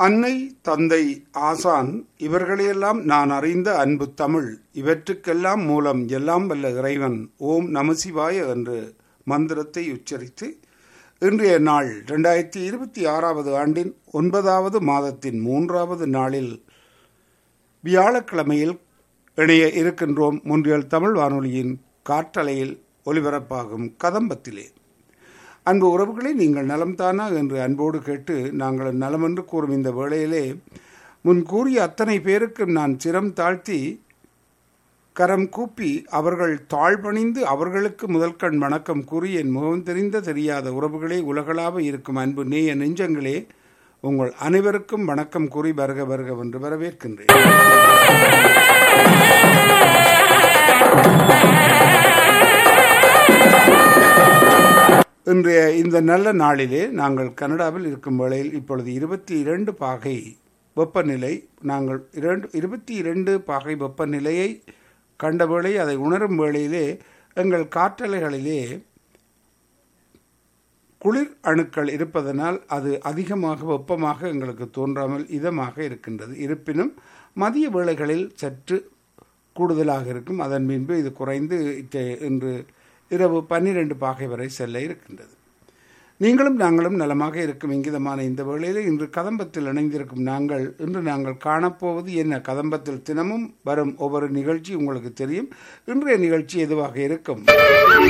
அன்னை தந்தை ஆசான் இவர்களையெல்லாம் நான் அறிந்த அன்பு தமிழ் இவற்றுக்கெல்லாம் மூலம் எல்லாம் வல்ல இறைவன் ஓம் நமசிவாய என்று மந்திரத்தை உச்சரித்து இன்றைய நாள் ரெண்டாயிரத்தி இருபத்தி ஆறாவது ஆண்டின் ஒன்பதாவது மாதத்தின் மூன்றாவது நாளில் வியாழக்கிழமையில் இணைய இருக்கின்றோம் முன்றியல் தமிழ் வானொலியின் காற்றலையில் ஒலிபரப்பாகும் கதம்பத்திலே அன்பு உறவுகளை நீங்கள் நலம்தானா என்று அன்போடு கேட்டு நாங்கள் நலம் என்று கூறும் இந்த வேளையிலே முன் கூறிய அத்தனை பேருக்கும் நான் சிரம் தாழ்த்தி கரம் கூப்பி அவர்கள் தாழ்பணிந்து அவர்களுக்கு முதல்கண் வணக்கம் கூறி என் முகம் தெரிந்த தெரியாத உறவுகளே உலகளாக இருக்கும் அன்பு நேய நெஞ்சங்களே உங்கள் அனைவருக்கும் வணக்கம் கூறி வருக வருக என்று வரவேற்கின்றேன் இன்றைய இந்த நல்ல நாளிலே நாங்கள் கனடாவில் இருக்கும் வேளையில் இப்பொழுது இருபத்தி இரண்டு பாகை வெப்பநிலை நாங்கள் இரண்டு இருபத்தி இரண்டு பாகை வெப்பநிலையை கண்ட வேளை அதை உணரும் வேளையிலே எங்கள் காற்றலைகளிலே குளிர் அணுக்கள் இருப்பதனால் அது அதிகமாக வெப்பமாக எங்களுக்கு தோன்றாமல் இதமாக இருக்கின்றது இருப்பினும் மதிய வேளைகளில் சற்று கூடுதலாக இருக்கும் அதன் பின்பு இது குறைந்து இன்று இரவு பன்னிரண்டு பாகை வரை செல்ல இருக்கின்றது நீங்களும் நாங்களும் நலமாக இருக்கும் இங்கிதமான இந்த வேளையில் இன்று கதம்பத்தில் இணைந்திருக்கும் நாங்கள் இன்று நாங்கள் காணப்போவது என்ன கதம்பத்தில் தினமும் வரும் ஒவ்வொரு நிகழ்ச்சி உங்களுக்கு தெரியும் இன்றைய நிகழ்ச்சி எதுவாக இருக்கும்